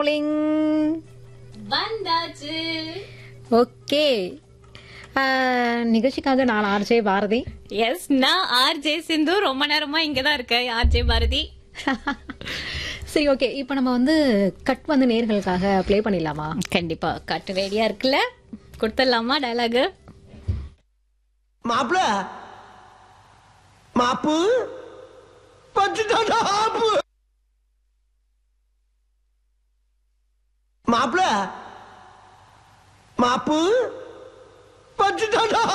rolling வந்தாச்சு okay நிகழ்ச்சிக்காக நான் ஆர்ஜே பாரதி எஸ் நான் ஆர்ஜே சிந்து ரொம்ப நேரமா இங்கதான் இருக்கேன் ஆர்ஜே பாரதி சரி ஓகே இப்போ நம்ம வந்து கட் வந்து நேர்களுக்காக ப்ளே பண்ணிடலாமா கண்டிப்பா கட்டு ரெடியா இருக்குல்ல கொடுத்துடலாமா டயலாக் மாப்பிள மாப்பு பச்சுட்டாடா ஆப்பு மாப்பிள மாப்பு பச்சுட்டாடா